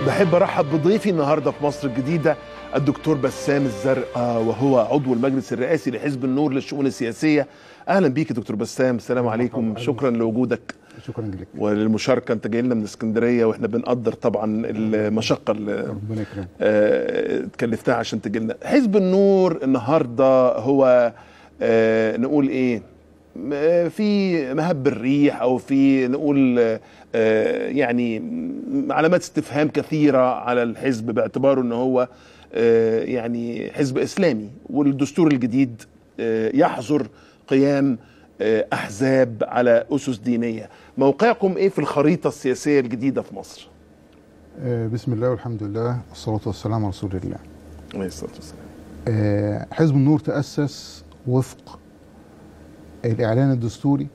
بحب ارحب بضيفي النهارده في مصر الجديده الدكتور بسام الزرقاء وهو عضو المجلس الرئاسي لحزب النور للشؤون السياسيه اهلا بيك يا دكتور بسام السلام عليكم مرحبا. شكرا لوجودك شكرا لك وللمشاركه انت جاي لنا من اسكندريه واحنا بنقدر طبعا المشقه اللي ربنا يكرمك آه، اتكلفتها عشان تجي لنا حزب النور النهارده هو آه، نقول ايه م- آه، في مهب الريح او في نقول آه، يعني م- علامات استفهام كثيره على الحزب باعتباره ان هو آه، يعني حزب اسلامي والدستور الجديد آه، يحظر قيام آه، احزاب على اسس دينيه موقعكم ايه في الخريطه السياسيه الجديده في مصر آه، بسم الله والحمد لله والصلاة والسلام على رسول الله عليه الصلاه والسلام آه، حزب النور تأسس وفق الإعلان الدستوري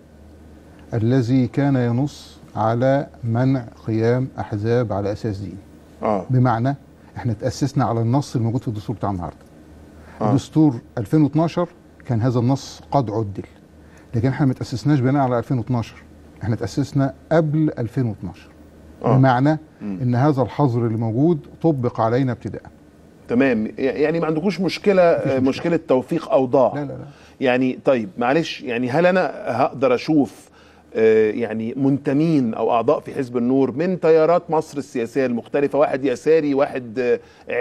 الذي كان ينص على منع قيام أحزاب على أساس ديني اه بمعنى احنا تأسسنا على النص الموجود في الدستور بتاع النهارده آه. دستور 2012 كان هذا النص قد عدل لكن احنا ما تأسسناش بناء على 2012 احنا تأسسنا قبل 2012 آه. بمعنى مم. ان هذا الحظر اللي موجود طبق علينا ابتداء تمام يعني ما عندكوش مشكله مفيش آه، مشكلة. مشكله توفيق اوضاع لا لا لا يعني طيب معلش يعني هل انا هقدر اشوف آه، يعني منتمين او اعضاء في حزب النور من تيارات مصر السياسيه المختلفه واحد يساري واحد آه،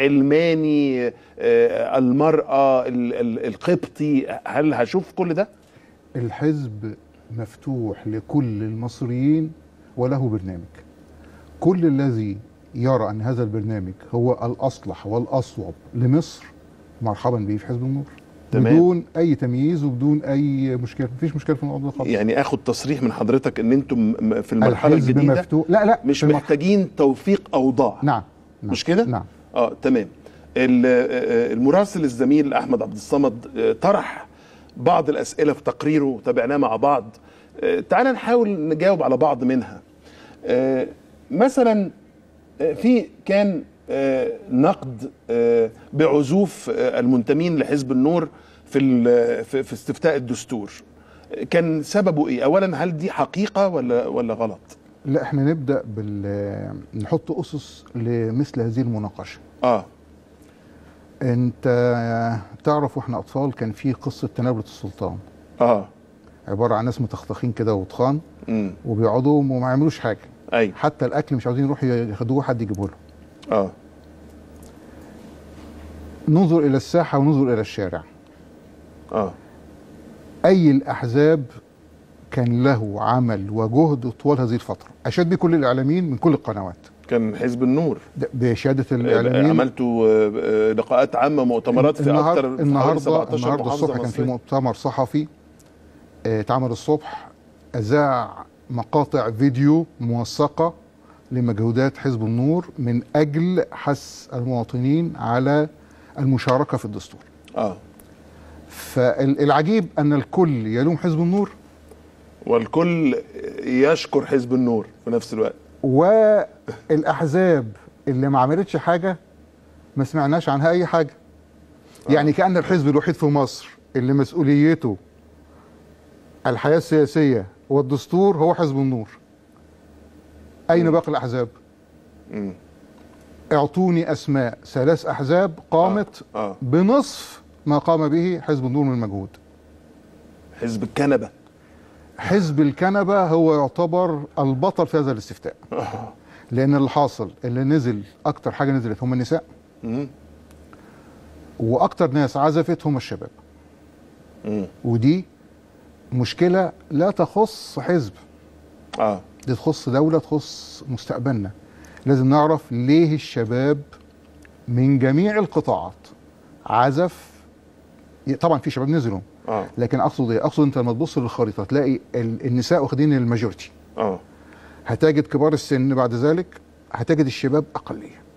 علماني آه، المراه ال- ال- القبطي هل هشوف كل ده الحزب مفتوح لكل المصريين وله برنامج كل الذي يرى ان هذا البرنامج هو الاصلح والاصوب لمصر مرحبا به في حزب النور تمام. بدون اي تمييز وبدون اي مشكله مفيش مشكله في الموضوع ده خالص يعني اخد تصريح من حضرتك ان انتم م- في المرحله الحزب الجديده مفتوح لا لا مش في المرحلة- محتاجين توفيق اوضاع نعم نعم مش كده؟ نعم اه تمام ال- آه، المراسل الزميل احمد عبد الصمد آه، طرح بعض الاسئله في تقريره تابعناه مع بعض آه، تعال نحاول نجاوب على بعض منها آه، مثلا آه، في كان آه، نقد آه، بعزوف آه، المنتمين لحزب النور في ال- في في استفتاء الدستور آه، كان سببه ايه اولا هل دي حقيقه ولا ولا غلط لا احنا نبدا بال نحط اسس لمثل هذه المناقشه اه انت تعرف واحنا اطفال كان في قصه تنابله السلطان اه عباره عن ناس متخطخين كده وطخان امم وبيقعدوا وما يعملوش حاجه ايوه حتى الاكل مش عاوزين يروحوا ياخدوه حد يجيبه لهم اه ننظر الى الساحه وننظر الى الشارع اه اي الاحزاب كان له عمل وجهد طوال هذه الفتره اشاد به كل الاعلاميين من كل القنوات كان حزب النور ده بشهاده الاعلاميين عملتوا آه، آه، لقاءات عامه مؤتمرات في النهار- اكتر في حوالي النهارده 17 النهارده محافظه الصبح كان في مصرية. مؤتمر صحفي آه، اتعمل الصبح اذاع مقاطع فيديو موثقه لمجهودات حزب النور من اجل حث المواطنين على المشاركه في الدستور اه فالعجيب ان الكل يلوم حزب النور والكل يشكر حزب النور في نفس الوقت والاحزاب اللي ما عملتش حاجه ما سمعناش عنها اي حاجه يعني كان الحزب الوحيد في مصر اللي مسؤوليته الحياه السياسيه والدستور هو حزب النور اين باقي الاحزاب مم. اعطوني اسماء ثلاث احزاب قامت اه بنصف ما قام به حزب النور من مجهود حزب الكنبه حزب الكنبه هو يعتبر البطل في هذا الاستفتاء آه. لان اللي حاصل اللي نزل اكتر حاجه نزلت هم النساء مم. واكتر ناس عزفت هم الشباب مم. ودي مشكله لا تخص حزب اه دي تخص دوله تخص مستقبلنا لازم نعرف ليه الشباب من جميع القطاعات عزف طبعا في شباب نزلوا اه لكن اقصد ايه اقصد انت لما تبص للخريطه تلاقي ال- النساء واخدين الماجورتي اه هتجد كبار السن بعد ذلك هتجد الشباب اقليه